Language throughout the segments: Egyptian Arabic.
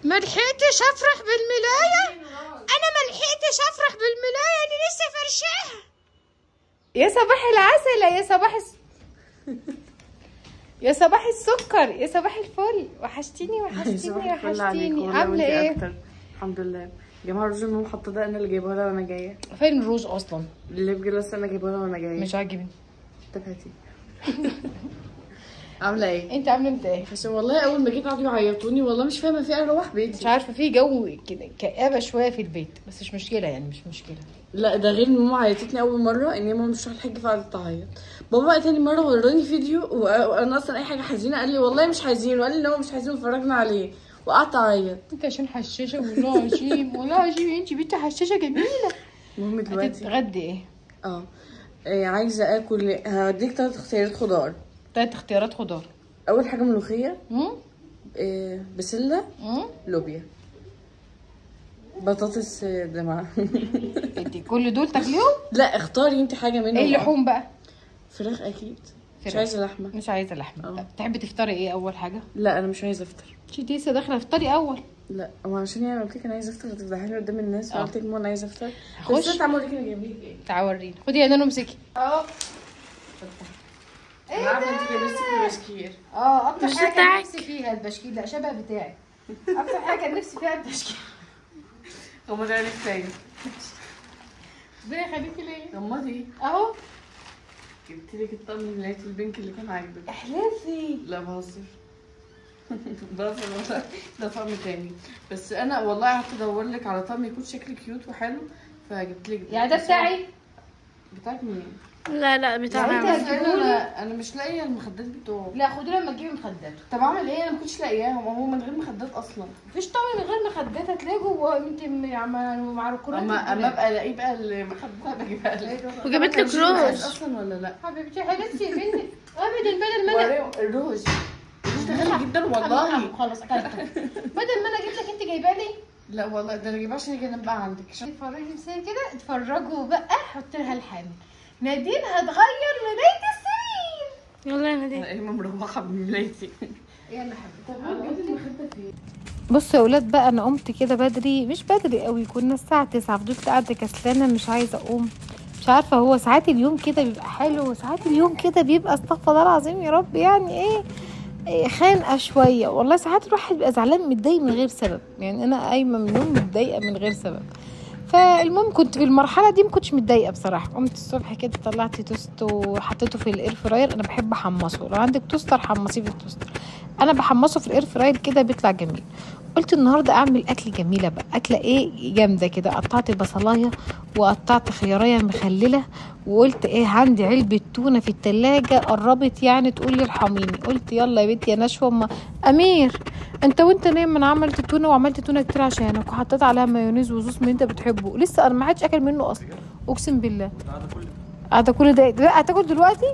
ما لحقتش افرح بالملايه انا ما لحقتش افرح بالملايه اللي لسه فرشاها يا صباح العسل يا صباح الس... يا صباح السكر يا صباح الفل وحشتيني وحشتيني وحشتيني عامله ايه اكتر الحمد لله يا جماعه الرز اللي محطه ده انا اللي جايبه لها وانا جايه فين الروز اصلا اللي بجلاس انا جايبه لها وانا جايه مش عاجبني طب هاتي عامله ايه انت عامله انت ايه عشان والله اول ما جيت قعدوا يعيطوني والله مش فاهمه في ايه اروح مش بيتي عارفه في جو كده كآبة شويه في البيت بس مش مشكله يعني مش مشكله لا ده غير ان ماما عيطتني اول مره ان هي ماما مش رايحه الحج فقعدت تعيط بابا بقى تاني مره وراني فيديو و- وانا اصلا اي حاجه حزينه قال لي والله مش عايزين وقال لي ان هو مش عايزين اتفرجنا عليه وقعدت اعيط انت عشان حشاشه والله عظيم والله عظيم انت بنت حشاشه جميله المهم دلوقتي هتتغدي ايه اه إيه، عايزه اكل هديك ثلاث اختيارات خضار تلات اختيارات خضار اول حاجه ملوخيه امم إيه، بسله امم لوبيا بطاطس آه، دمعة انت كل دول تاكليهم لا اختاري انت حاجه منهم ايه اللحوم بقى فراخ اكيد مش فراخ. عايزه لحمه مش عايزه لحمه اه. تحبي تفطري ايه اول حاجه لا انا مش عايزه افطر مش انت لسه داخله تفطري اول لا هو عشان يعني قلت لك انا عايزه افطر هتفضحيني قدام الناس اه. فقلت لك ماما انا عايزه افطر هخش. بس انت عمال اوريك انا جايب لك ايه تعالي وريني خدي يا نانو امسكي اه انا عارفه انت كان نفسك في بشكير اه اكتر مش حاجه كان بتاعك. نفسي فيها البشكيل لا شبه بتاعي اكتر حاجه كان نفسي فيها البشكيل هما ده عرفت تاني ربنا يخليكي ليا امال ايه اهو جبت لك الطقم اللي لقيت البنك اللي كان عاجبك احلفي لا بهزر بهزر والله ده طقم تاني بس انا والله قعدت ادور لك على طقم يكون شكله كيوت وحلو فجبت لك يعني ده بتاعي بتاعك مين؟ لا لا بتاع يعني ماما. انت- بس انا انا مش لاقيه المخدات بتوعه لا خدي لما تجيبي مخداته طب اعمل ايه انا ما كنتش لاقياهم هو من غير مخدات اصلا مفيش طبعا من غير مخدات هتلاقي جوه انت مع مع الكرات اما اما ابقى الاقيه بقى المخدات بجيبها لك وجابت لك مش عارفة روز اصلا ولا لا حبيبتي حبيبتي يا بنتي ابدا بدل ما انا وريهم الروج الروج ده غالي جدا والله خلاص اكلته بدل ما انا اجيب لك انت جايبه لي لا والله ده انا جايبها عشان اجي انام بقى عندك عشان اتفرجي مثال كده اتفرجوا بقى حط لها الحامل نادين هتغير لغايه السنين يلا يا نادين انا ايما مروحه بملايتي يلا حبيبتي طب انا جبت المخده فين؟ بصوا يا ولاد بقى انا قمت كده بدري مش بدري قوي كنا الساعه 9 فضلت قاعده كسلانه مش عايزه اقوم مش عارفه هو ساعات اليوم كده بيبقى حلو وساعات اليوم كده بيبقى استغفر الله العظيم يا رب يعني ايه إيه خانقه شويه والله ساعات الواحد بيبقى زعلان متضايق من غير سبب يعني انا قايمه من النوم متضايقه من غير سبب فالمهم كنت في المرحله دي ما كنتش متضايقه بصراحه قمت الصبح كده طلعت توست وحطيته في الاير فراير انا بحب احمصه لو عندك توستر حمصيه في التوستر انا بحمصه في الاير فراير كده بيطلع جميل قلت النهارده اعمل اكل جميله بقى اكله ايه جامده كده قطعت بصلايه وقطعت خياريه مخلله وقلت ايه عندي علبه تونه في التلاجة قربت يعني تقول لي ارحميني قلت يلا يا بنتي يا نشوى أما- امير انت وانت نايم انا عملت تونه وعملت تونه كتير عشانك وحطيت عليها مايونيز وصوص من انت بتحبه لسه انا ما حدش اكل منه اصلا اقسم بالله قاعده كل ده لا هتاكل دلوقتي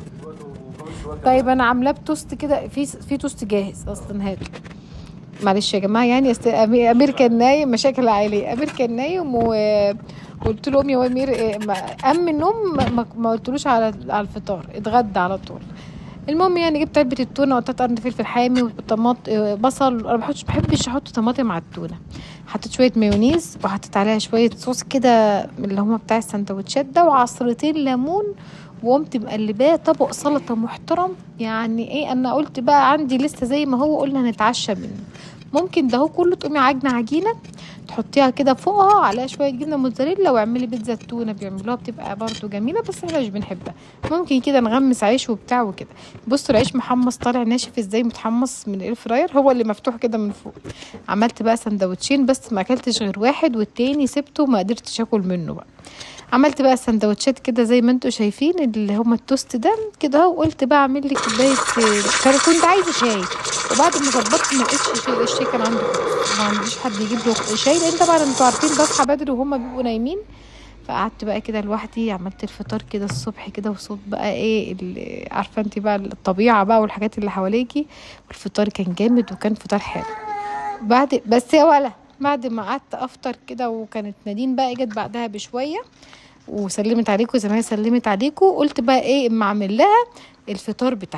طيب انا عاملاه بتوست كده في في توست جاهز اصلا هاته معلش يا جماعه يعني است... أمي- امير كان نايم مشاكل عائليه امير كان نايم و قلت له يا امير إيه، ما- قام من النوم ما- ما, ما قلتلوش على على الفطار اتغدى على طول المهم يعني جبت علبه التونه وقطعت قرن فلفل حامي وطماط آه، بصل انا بحطش بحبش احط طماطم على التونه حطيت شويه مايونيز وحطيت عليها شويه صوص كده من اللي هما بتاع السندوتشات ده وعصرتين ليمون وقمت مقلباه طبق سلطه محترم يعني ايه انا قلت بقى عندي لسه زي ما هو قلنا هنتعشى منه ممكن ده هو كله تقومي عجنه عجينه تحطيها كده فوقها عليها شويه جبنه موتزاريلا واعملي بيتزا تونه بيعملوها بتبقى برضو جميله بس احنا مش بنحبها ممكن كده نغمس عيش وبتاع وكده بصوا العيش محمص طالع ناشف ازاي متحمص من الاير فراير هو اللي مفتوح كده من فوق عملت بقى سندوتشين بس ما اكلتش غير واحد والتاني سبته ما قدرتش اكل منه بقى عملت بقى سندوتشات كده زي ما انتوا شايفين اللي هما التوست ده كده اهو وقلت بقى اعمل لي كوبايه كان كنت عايزه شاي وبعد ما ظبطت ما لقيتش شاي الشاي كان عنده خلص. ما عنديش حد يجيب له شاي لان طبعا انتوا عارفين بصحى بدري وهما بيبقوا نايمين فقعدت بقى كده لوحدي عملت الفطار كده الصبح كده وصوت بقى ايه ال- عارفه انت بقى الطبيعه بقى والحاجات اللي حواليكي والفطار كان جامد وكان فطار حلو بعد بس يا ولا بعد ما قعدت افطر كده وكانت نادين بقى جت بعدها بشويه وسلمت عليكم زي ما هي سلمت عليكم قلت بقى ايه اما اعمل لها الفطار بتاعها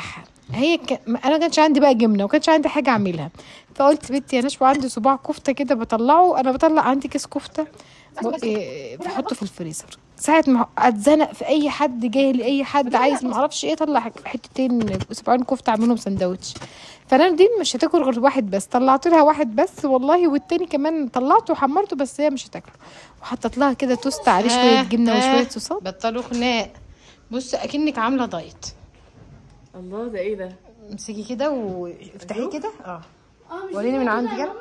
هي ك... انا ما كانش عندي بقى جبنه وما كانش عندي حاجه اعملها فقلت بنتي يا نشوى عندي صباع كفته كده بطلعه انا بطلع عندي كيس كفته ب... إيه، بحطه في الفريزر ساعة ما اتزنق في اي حد جاي لاي حد عايز ما اعرفش ايه طلع حتتين اسبوعين كفته اعملهم سندوتش فانا دي مش هتاكل غير واحد بس طلعت لها واحد بس والله والتاني كمان طلعته وحمرته بس هي مش هتاكله وحطيت لها كده توست عليه شويه جبنه وشويه صوصات بطلوا خناق بص اكنك عامله دايت الله ده ايه ده امسكي كده وافتحيه كده اه وريني من عندي كده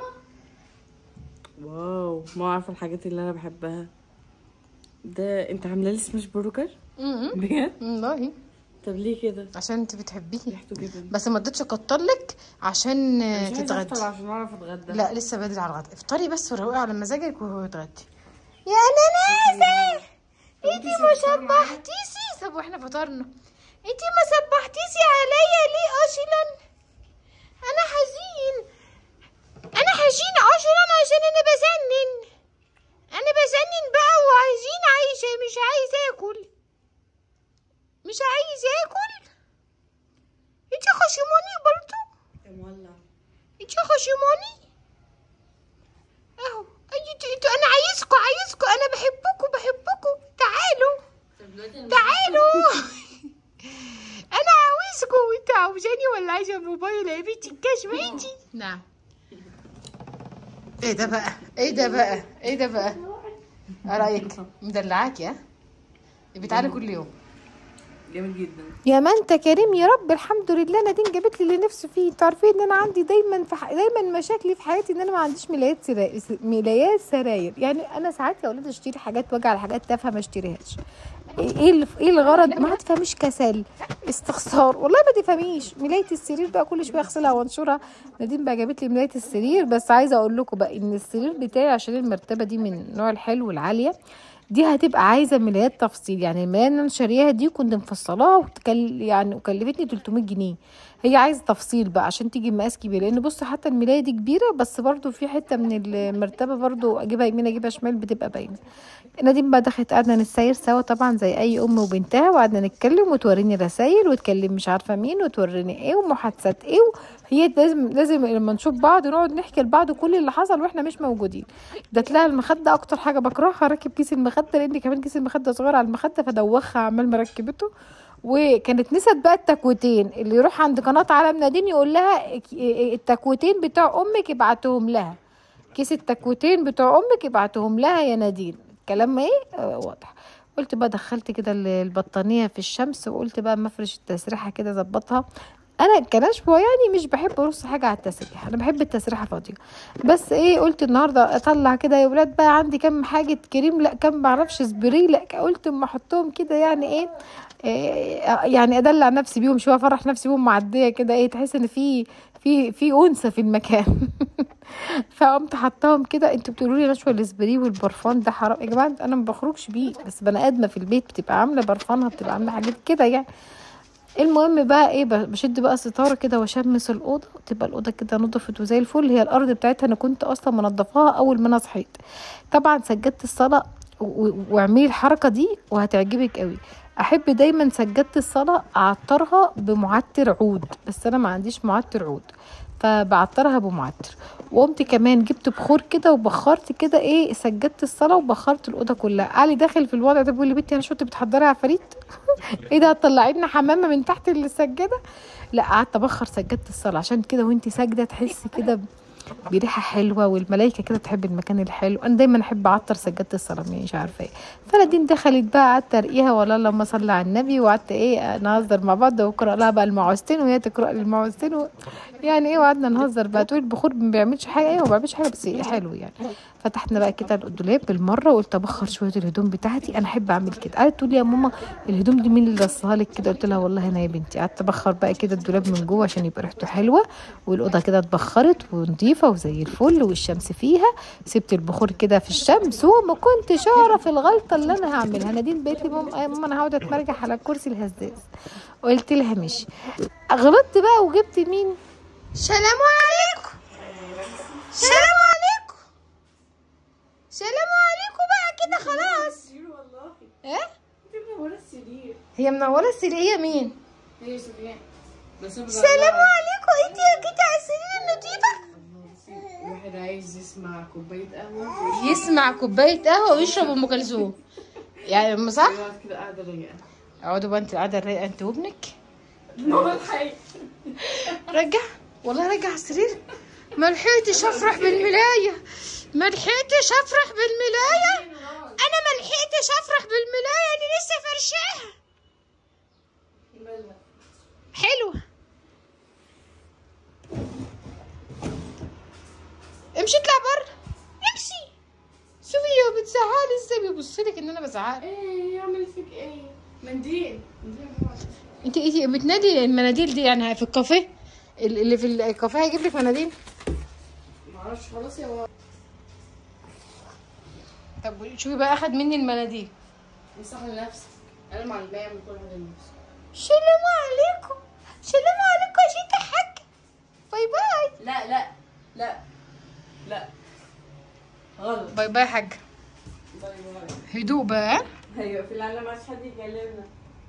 واو ما عارفه الحاجات اللي انا بحبها ده انت عامله لي سماش برجر بجد والله طب ليه كده عشان انت بتحبيه ريحته جدا بس ما رضيتش اكتر لك عشان مش عايزة تتغدي أفطر عشان اعرف اتغدى لا لسه بدري على الغدا افطري بس وروقي على مزاجك وهو يتغدي يا ناناسة انتي ما صبحتيسي طب واحنا فطرنا انتي ما صبحتيسي عليا ليه اصلا انا حزين انا حزين اصلا عشان انا بسنن انا بسنن بقى وعايزين عايشة مش عايز اكل مش عايز اكل انتي خشموني برضو مولع انتي خشموني اهو انتوا انتوا انا عايزكوا عايزكوا انا بحبكوا بحبكوا تعالوا تعالوا انا عاوزكوا انت عاوزاني ولا عايزه الموبايل يا بنتي الكشف انتي نعم ايه ده بقى ايه ده بقى ايه ده بقى ايه رايك مدلعاك يا بتعالي كل يوم جامد جدا يا ما انت كريم يا رب الحمد لله نادين جابت لي اللي نفسي فيه انتوا عارفين ان انا عندي دايما في ح... دايما مشاكلي في حياتي ان انا ما عنديش ملايات سراير ملايات سراير يعني انا ساعات يا اولاد اشتري حاجات واجي على حاجات تافهه ما اشتريهاش ايه اللي ايه الغرض ما تفهميش كسل استخسار والله ما تفهميش ملايه السرير بقى كل شويه اغسلها وانشرها نادين بقى جابت لي ملايه السرير بس عايزه اقول لكم بقى ان السرير بتاعي عشان المرتبه دي من النوع الحلو العاليه دي هتبقى عايزه ملايات تفصيل يعني الملايه اللي انا شارياها دي كنت مفصلاها وتكل يعني وكلفتني 300 جنيه هي عايزه تفصيل بقى عشان تيجي مقاس كبير لان بص حتى الملايه دي كبيره بس برضو في حته من المرتبه برضو اجيبها يمين اجيبها شمال بتبقى باينه نادين بقى دخلت قعدنا نتساير سوا طبعا زي اي ام وبنتها وقعدنا نتكلم وتوريني رسايل وتكلم مش عارفه مين وتوريني ايه ومحادثات ايه هي لازم لازم لما نشوف بعض نقعد نحكي لبعض كل اللي حصل واحنا مش موجودين ده تلاقي المخده اكتر حاجه بكرهها راكب كيس المخده لان كمان كيس المخده صغير على المخده فدوخها عمال مركبته وكانت نسيت بقى التكوتين اللي يروح عند قناه عالم نادين يقول لها التكوتين بتوع امك ابعتهم لها كيس التكوتين بتوع امك ابعتهم لها يا نادين كلام ايه آه واضح قلت بقى دخلت كده البطانيه في الشمس وقلت بقى مفرش التسريحه كده ظبطها انا كنشوه يعني مش بحب ارص حاجه على التسريحه انا بحب التسريحه فاضيه بس ايه قلت النهارده اطلع كده يا ولاد بقى عندي كام حاجه كريم لا كام معرفش سبري لا قلت اما احطهم كده يعني ايه, إيه يعني ادلع نفسي بيهم شويه افرح نفسي بيهم معديه كده ايه تحس ان في في في انثى في المكان فقمت حطاهم كده انتوا بتقولوا لي نشوى الاسبري والبرفان ده حرام يا جماعه انا ما بخرجش بيه بس بني ادمه في البيت بتبقى عامله برفانها بتبقى عامله حاجات كده يعني المهم بقى ايه بشد بقى ستاره كده واشمس الاوضه تبقى الاوضه كده نضفت وزي الفل هي الارض بتاعتها انا كنت اصلا منضفاها اول ما انا صحيت طبعا سجدت الصلاه واعملي الحركه دي وهتعجبك قوي احب دايما سجدة الصلاة اعطرها بمعطر عود بس انا ما عنديش معطر عود فبعطرها بمعطر وقمت كمان جبت بخور كده وبخرت كده ايه سجدت الصلاه وبخرت الاوضه كلها علي داخل في الوضع ده بيقول لي بنتي انا شفت بتحضري عفاريت ايه ده هتطلعي لنا حمامه من تحت السجاده لا قعدت ابخر سجاده الصلاه عشان كده وانت ساجده تحسي كده بريحه حلوه والملائكه كده تحب المكان الحلو انا دايما احب اعطر سجاده الصلاه مش عارفه ايه فنادين دخلت بقى قعدت ارقيها ولا اللهم صل على النبي وقعدت ايه نهزر مع بعض واقرا لها بقى المعوذتين وهي تقرا لي المعوذتين و... يعني ايه وقعدنا نهزر بقى تقول البخور ما بيعملش حاجه ايه ما بيعملش حاجه بس إيه حلو يعني فتحنا بقى كده الدولاب بالمره وقلت ابخر شويه الهدوم بتاعتي انا احب اعمل كده قالت تقول لي يا ماما الهدوم دي مين اللي رصها لك كده قلت لها والله انا يا بنتي قعدت ابخر بقى كده الدولاب من جوه عشان يبقى ريحته حلوه والاوضه كده اتبخرت ونضيفه وزي الفل والشمس فيها سبت البخور كده في الشمس وما كنتش اعرف الغلطه اللي انا هعملها نادين بقت لي ماما ماما انا هقعد اتمرجح على الكرسي الهزاز قلت لها مش غلطت بقى وجبت مين سلام عليكم سلام عليكم سلام عليكم بقى كده خلاص والله ايه انت منوره السرير هي منوره السرير هي مين هي سفيان بس سلام عليكم انت يا كده على السرير النضيفه الواحد عايز يسمع كوبايه قهوه يسمع كوبايه قهوه ويشرب ام كلثوم يعني صح يقعد كده قاعده رايقه اقعدوا بقى انت قاعده الرايقه انت وابنك هو الحقيقي رجع والله رجع على السرير ما لحقتش افرح بالملايه ما لحقتش افرح بالملايه انا ما لحقتش افرح بالملايه اللي لسه فرشاها حلوه امشي اطلع بره امشي شوفي يا بتزعلي ازاي بيبص لك ان انا بزعل ايه يعمل فيك ايه منديل منديل يا جماعة. انت انت بتنادي المناديل دي يعني في الكافيه ال- اللي في الكافيه هيجيب لك مناديل معرفش خلاص يا بابا طب شوفي بقى اخد مني المناديل امسح لنفسك انا مع الباقي من كل حاجه لنفسي سلام عليكم سلام عليكم يا ست حاج باي باي لا لا لا لا غلط باي باي حاج باي باي هدوء بقى ايوه في العالم ما عادش حد يكلمنا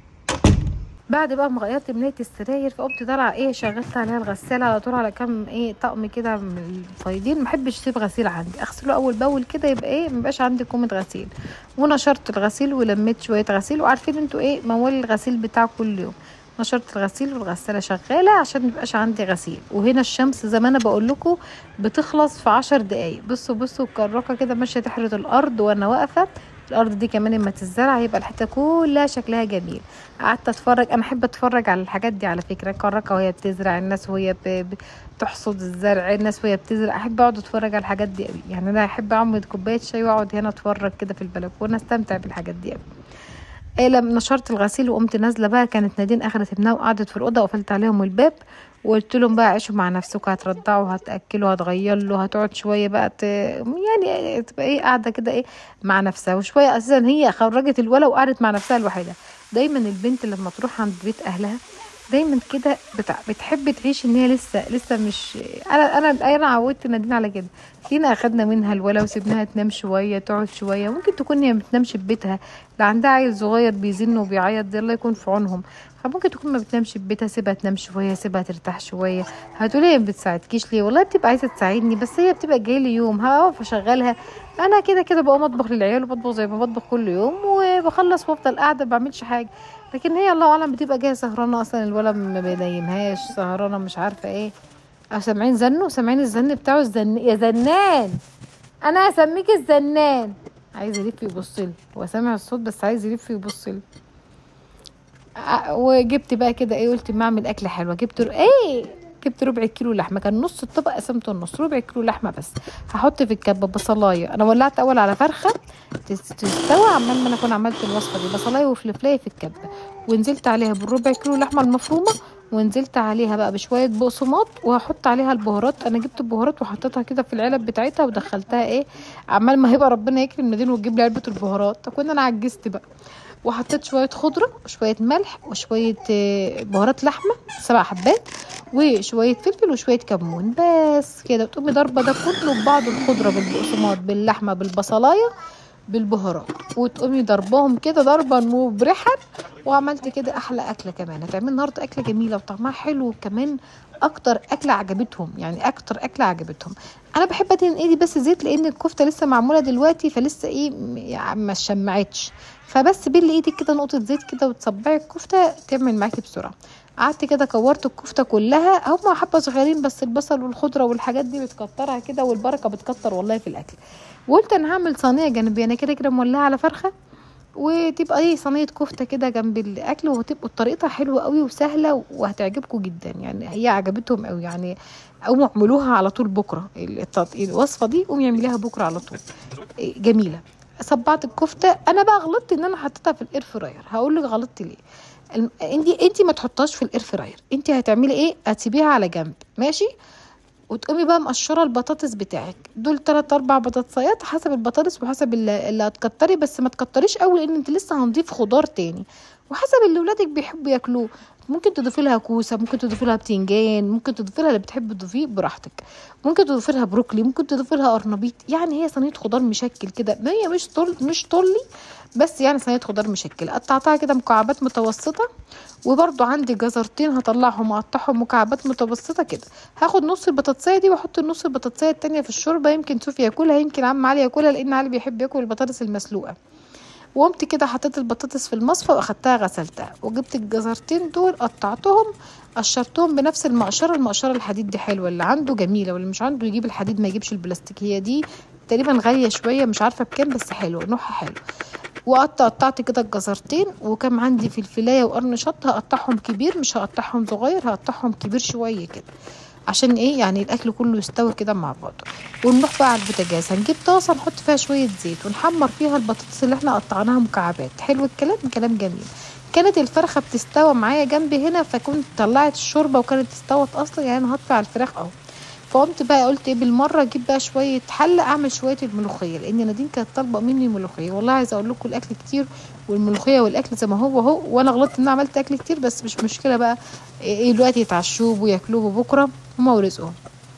بعد بقى ما غيرت ملايه السراير فقمت طالعه ايه شغلت عليها الغساله على طول على كام ايه طقم كده من الفايضين ما بحبش اسيب غسيل عندي اغسله اول باول كده يبقى ايه ما يبقاش عندي كومه غسيل ونشرت الغسيل ولميت شويه غسيل وعارفين انتوا ايه موال الغسيل بتاع كل يوم نشرت الغسيل والغساله شغاله عشان ما يبقاش عندي غسيل وهنا الشمس زي ما انا بقول لكم بتخلص في عشر دقايق بصوا بصوا الكراكه كده ماشيه تحرث الارض وانا واقفه الارض دي كمان لما تتزرع يبقى الحته كلها شكلها جميل قعدت اتفرج انا احب اتفرج على الحاجات دي على فكره الكراكه وهي بتزرع الناس وهي ب- بتحصد الزرع الناس وهي بتزرع احب اقعد اتفرج على الحاجات دي قوي يعني انا احب اعمل كوبايه شاي واقعد هنا اتفرج كده في البلكونه استمتع بالحاجات دي قوي إيه لما نشرت الغسيل وقمت نازله بقى كانت نادين اخدت ابنها وقعدت في الاوضه وقفلت عليهم الباب وقلت لهم بقى عيشوا مع نفسكم هترضعوا هتاكلوا هتغير له هتقعد شويه بقى ت... يعني تبقى ايه قاعده كده ايه مع نفسها وشويه اساسا هي خرجت الولا وقعدت مع نفسها لوحدها دايما البنت لما تروح عند بيت اهلها دايما كده بتع... بتحب تعيش ان هي لسه لسه مش انا انا انا عودت نادين على كده فينا اخدنا منها الولا وسيبناها تنام شويه تقعد شويه ممكن تكون هي ما بتنامش في بيتها لا عندها عيل صغير بيزن وبيعيط ده الله يكون في عونهم فممكن تكون ما بتنامش في بيتها سيبها تنام شويه سيبها ترتاح شويه هتقولي هي ما بتساعدكيش ليه والله بتبقى عايزه تساعدني بس هي بتبقى جايه لي يوم هقف اشغلها انا كده كده بقوم اطبخ للعيال وبطبخ زي ما بطبخ كل يوم وبخلص وافضل قاعده ما بعملش حاجه لكن هي الله اعلم بتبقى جايه سهرانه اصلا الولد ما بينيمهاش سهرانه مش عارفه ايه أو سامعين زنه سامعين الزن بتاعه الزن يا زنان انا هسميك الزنان عايز يلف يبص لي هو سامع الصوت بس عايز يلف يبص لي ع- وجبت بقى كده ايه قلت ما اعمل اكله حلوه جبت ر- ايه جبت ربع كيلو لحمه كان نص الطبق قسمته النص ربع كيلو لحمه بس هحط في الكبه بصلايه انا ولعت اول على فرخه تس- تستوي عمال ما انا اكون عملت الوصفه دي بصلايه وفلفلايه في الكبه ونزلت عليها بالربع كيلو لحمه المفرومه ونزلت عليها بقى بشويه بقسماط وهحط عليها البهارات انا جبت البهارات وحطيتها كده في العلب بتاعتها ودخلتها ايه عمال ما هيبقى ربنا يكرم نادين وتجيب لي علبه البهارات كنا انا عجزت بقى وحطيت شويه خضره وشويه ملح وشويه آه، بهارات لحمه سبع حبات وشويه فلفل وشويه كمون بس كده تقومي ضاربه ده كله ببعض الخضره بالبقسماط باللحمه بالبصلايه بالبهارات وتقومي ضرباهم كده ضربا مبرحا وعملت كده احلى اكله كمان هتعملي النهارده اكله جميله وطعمها حلو وكمان اكتر اكله عجبتهم يعني اكتر اكله عجبتهم انا بحب ادهن ايدي بس زيت لان الكفته لسه معموله دلوقتي فلسه ايه م- يعني ما شمعتش فبس بين ايدك كده نقطه زيت كده وتصبعي الكفته تعمل معاكي بسرعه قعدت كده كورت الكفته كلها هم حبه صغيرين بس البصل والخضره والحاجات دي بتكترها كده والبركه بتكتر والله في الاكل وقلت انا هعمل صينيه جانبيه انا كده كده مولعه على فرخه وتبقى ايه صينيه كفته كده جنب الاكل وهتبقى طريقتها حلوه قوي وسهله وهتعجبكم جدا يعني هي عجبتهم قوي يعني قوموا اعملوها على طول بكره التط- الوصفه دي قومي اعمليها بكره على طول إيه، جميله صبعت الكفته انا بقى غلطت ان انا حطيتها في الاير فراير هقول لك غلطت ليه انت انت ما تحطهاش في الاير فراير انت هتعملي ايه هتسيبيها على جنب ماشي وتقومي بقى مقشره البطاطس بتاعك دول تلات اربع بطاطسيات حسب البطاطس وحسب اللي اللي هتكتري بس ما تكتريش قوي لان انت لسه هنضيف خضار تاني وحسب اللي ولادك بيحبوا ياكلوه ممكن تضيفي لها كوسه ممكن تضيفي لها بتنجان ممكن تضيفي لها اللي بتحبي تضيفيه براحتك ممكن تضيفي لها بروكلي ممكن تضيفي لها قرنبيط يعني هي صينيه خضار مشكل كده ما هي مش طول مش طولي بس يعني صينيه خضار مشكل قطعتها كده مكعبات متوسطه وبرضو عندي جزرتين هطلعهم اقطعهم مكعبات متوسطه كده هاخد نص البطاطسايه دي واحط النص البطاطسايه التانية في الشوربه يمكن سوفي ياكلها يمكن عم علي ياكلها لان علي بيحب ياكل البطاطس المسلوقه وقمت كده حطيت البطاطس في المصفى واخدتها غسلتها وجبت الجزرتين دول قطعتهم قشرتهم بنفس المقشره المقشره الحديد دي حلوه اللي عنده جميله واللي مش عنده يجيب الحديد ما يجيبش البلاستيكيه دي تقريبا غاليه شويه مش عارفه بكام بس حلوه نوعها حلو وقطع قطعت كده الجزرتين وكان عندي فلفلايه وقرن شطه هقطعهم كبير مش هقطعهم صغير هقطعهم كبير شويه كده عشان ايه يعني الاكل كله يستوي كده مع بعضه ونروح بقى على البوتاجاز هنجيب طاسه نحط فيها شويه زيت ونحمر فيها البطاطس اللي احنا قطعناها مكعبات حلو الكلام كلام جميل كانت الفرخه بتستوى معايا جنبي هنا فكنت طلعت الشوربه وكانت استوت اصلا يعني انا هطفي على الفراخ اهو فقمت بقى قلت ايه بالمره اجيب بقى شويه حله اعمل شويه الملوخيه لان نادين كانت طالبه مني ملوخيه والله عايزه اقول لكم الاكل كتير والملوخيه والاكل زي ما هو اهو وانا غلطت ان انا عملت اكل كتير بس مش مشكله بقى ايه دلوقتي يتعشوه وياكلوه بكره هما ورزقهم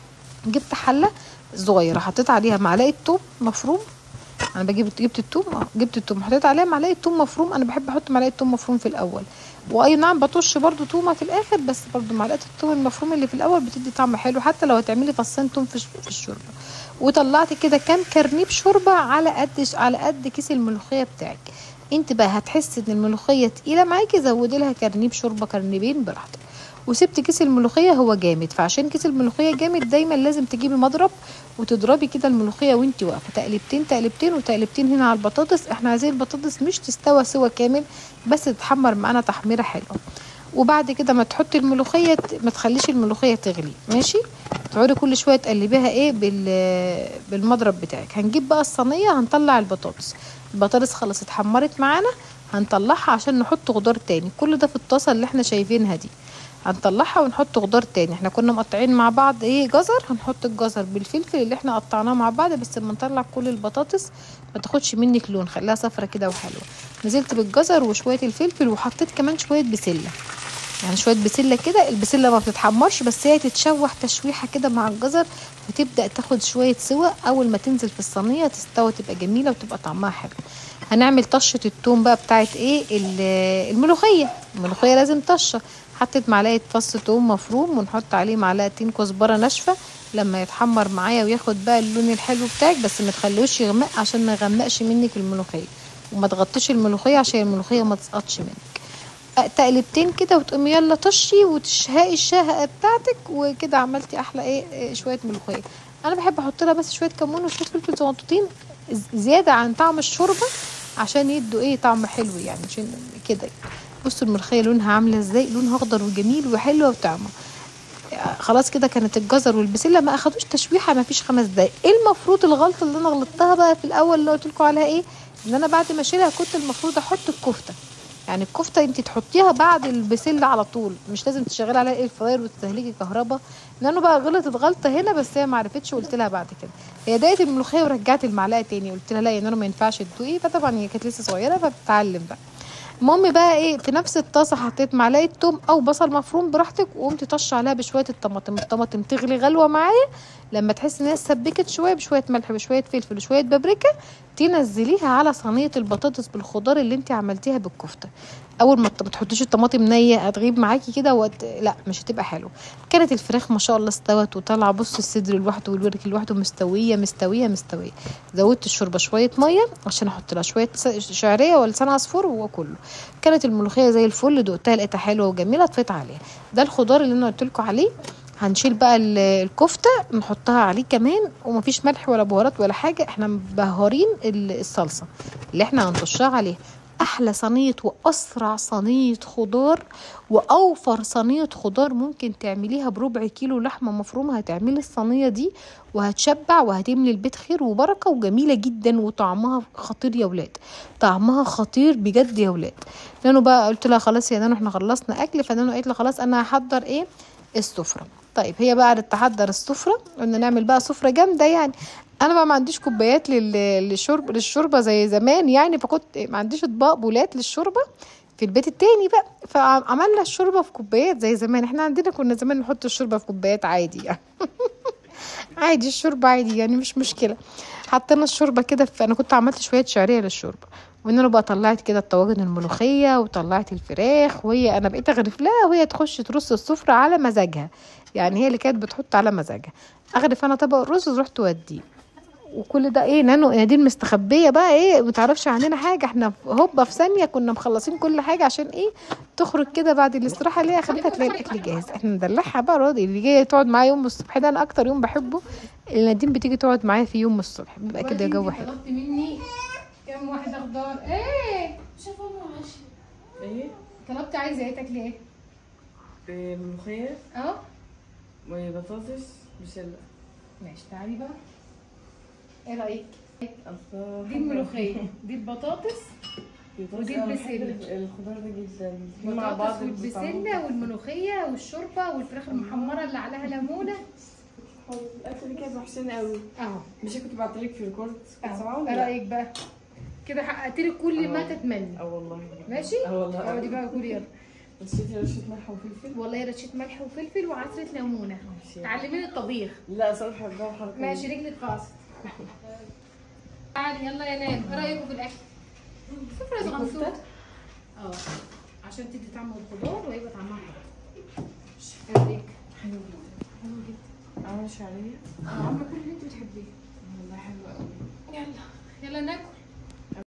جبت حله صغيره حطيت عليها معلقه توم مفروم انا بجيب جبت التوم اه جبت التوم حطيت عليها معلقه توم مفروم انا بحب احط معلقه توم مفروم في الاول واي نعم بطش برضو تومه في الاخر بس برضو معلقه التوم المفروم اللي في الاول بتدي طعم حلو حتى لو هتعملي فصين توم في في الشوربه وطلعت كده كام كرنيب شوربه على قد على قد كيس الملوخيه بتاعك انت بقى هتحسي ان الملوخيه تقيله معاكي زودي لها كرنيب شوربه كرنيبين براحتك وسبت كيس الملوخيه هو جامد فعشان كيس الملوخيه جامد دايما لازم تجيبي مضرب وتضربي كده الملوخيه وانت واقفه تقلبتين تقلبتين وتقلبتين هنا على البطاطس احنا عايزين البطاطس مش تستوى سوا كامل بس تتحمر معانا تحميره حلوه وبعد كده ما تحطي الملوخيه ما تخليش الملوخيه تغلي ماشي تقعدي كل شويه تقلبيها ايه بال بالمضرب بتاعك هنجيب بقى الصينيه هنطلع البطاطس البطاطس خلاص اتحمرت معانا هنطلعها عشان نحط خضار تاني كل ده في الطاسه اللي احنا شايفينها دي هنطلعها ونحط خضار تاني احنا كنا مقطعين مع بعض ايه جزر هنحط الجزر بالفلفل اللي احنا قطعناه مع بعض بس لما نطلع كل البطاطس ما تاخدش منك لون خليها صفرة كده وحلوه نزلت بالجزر وشويه الفلفل وحطيت كمان شويه بسله يعني شويه بسله كده البسله ما بتتحمرش بس هي تتشوح تشويحه كده مع الجزر فتبدا تاخد شويه سوا اول ما تنزل في الصينيه تستوي تبقى جميله وتبقى طعمها حلو هنعمل طشه التوم بقى بتاعت ايه الملوخيه الملوخيه لازم طشه حطيت معلقه فص توم مفروم ونحط عليه معلقتين كزبره ناشفه لما يتحمر معايا وياخد بقى اللون الحلو بتاعك بس ما تخلوش يغمق عشان ما يغمقش منك الملوخيه وما تغطيش الملوخيه عشان الملوخيه ما تسقطش منك تقلبتين كده وتقومي يلا طشي وتشهقي الشهقه بتاعتك وكده عملتي احلى ايه شويه ملوخيه انا بحب احط لها بس شويه كمون وشويه فلفل صغنطوطين زياده عن طعم الشوربه عشان يدوا ايه طعم حلو يعني عشان كده بصوا الملوخيه لونها عامله ازاي لونها اخضر وجميل وحلوه وطعمه خلاص كده كانت الجزر والبسله ما اخدوش تشويحه ما فيش خمس دقايق ايه المفروض الغلطه اللي انا غلطتها بقى في الاول اللي قلت لكم عليها ايه ان انا بعد ما اشيلها كنت المفروض احط الكفته يعني الكفته انت تحطيها بعد البسله على طول مش لازم تشغلي عليها اير فراير وتستهلكي كهرباء لانه بقى غلطت غلطه هنا بس هي ما عرفتش وقلت لها بعد كده هي ضاقت الملوخيه ورجعت المعلقه تاني قلت لها لا يعني انا ما ينفعش تدوقي فطبعا هي كانت لسه صغيره فبتتعلم بقى المهم بقى ايه في نفس الطاسه حطيت معلقه توم او بصل مفروم براحتك وقمت طش عليها بشويه الطماطم الطماطم تغلي غلوه معايا لما تحس ان هي اتسبكت شويه بشويه ملح بشويه فلفل وشويه بابريكا تنزليها على صينيه البطاطس بالخضار اللي انت عملتيها بالكفته اول ما ما تحطيش الطماطم نيه هتغيب معاكي كده وت... لا مش هتبقى حلو كانت الفراخ ما شاء الله استوت وطالعه بص الصدر لوحده والورك لوحده مستويه مستويه مستويه زودت الشوربه شويه ميه عشان احط لها شويه شعريه ولسان عصفور وكله كانت الملوخيه زي الفل دقتها لقيتها حلوه وجميله طفيت عليها ده الخضار اللي انا قلت لكم عليه هنشيل بقى الكفته نحطها عليه كمان ومفيش ملح ولا بهارات ولا حاجه احنا مبهرين الصلصه اللي احنا هنطشها عليها احلى صينيه واسرع صينيه خضار واوفر صينيه خضار ممكن تعمليها بربع كيلو لحمه مفرومه هتعملي الصينيه دي وهتشبع وهتملي البيت خير وبركه وجميله جدا وطعمها خطير يا ولاد طعمها خطير بجد يا ولاد لانه بقى قلت لها خلاص يا نانو احنا خلصنا اكل فنانو قالت لي خلاص انا هحضر ايه السفره طيب هي بقى قعدت تحضر السفره قلنا نعمل بقى سفره جامده يعني انا بقى ما عنديش كوبايات للشرب للشوربه زي زمان يعني فكنت ما عنديش اطباق بولات للشوربه في البيت التاني بقى فعملنا الشوربه في كوبايات زي زمان احنا عندنا كنا زمان نحط الشوربه في كوبايات عادي يعني عادي الشوربه عادي يعني مش مشكله حطينا الشوربه كده في انا كنت عملت شويه شعريه للشوربه وان انا بقى طلعت كده الطواجن الملوخيه وطلعت الفراخ وهي انا بقيت اغرف لها وهي تخش ترص السفره على مزاجها يعني هي اللي كانت بتحط على مزاجها اغرف انا طبق الرز ورحت توديه وكل ده ايه نانو نادين مستخبيه بقى ايه ما تعرفش عننا حاجه احنا هوبا في ثانيه كنا مخلصين كل حاجه عشان ايه تخرج كده بعد الاستراحه اللي هي خليتها تلاقي الاكل جاهز احنا ندلعها بقى راضي اللي جايه تقعد معايا يوم الصبح ده انا اكتر يوم بحبه اللي نادين بتيجي تقعد معايا في يوم الصبح بيبقى كده جو حلو طلبت مني كام واحده خضار ايه شوفوا ماما ماشي ايه طلبت عايزه ايه تاكلي ايه إيه، ملوخيه اه وبطاطس بسله ماشي تعالي بقى ايه رايك الله دي الملوخيه دي البطاطس ودي البسلة. الخضار ده جدا مع بعض البطاطس والبسله والملوخيه والشوربه والفراخ المحمره اللي عليها ليمونه الاكل ده كان وحشين قوي اهو مش كنت بعتلك في ريكورد كنت سامعه اهو ولا ايه لا؟ رايك بقى كده حققت لك كل ما اه. تتمنى اه والله ماشي اه والله اقعدي بقى كلي يلا نسيتي رشه ملح وفلفل والله رشيت ملح وفلفل وعصره ليمونه ماشي. تعلميني الطبيخ لا صراحه بحبها الحركه ماشي رجلك فاصل تعالي يلا يا نان ايه رايكم في الاكل سفرة دي صغنطوط كفتة؟ اه عشان تدي طعم الخضار ويبقى طعمها حلو ايه رايك حلو جدا حلو جدا عامله شعريه اه عامله كل اللي انت بتحبيه والله حلوه قوي يلا يلا ناكل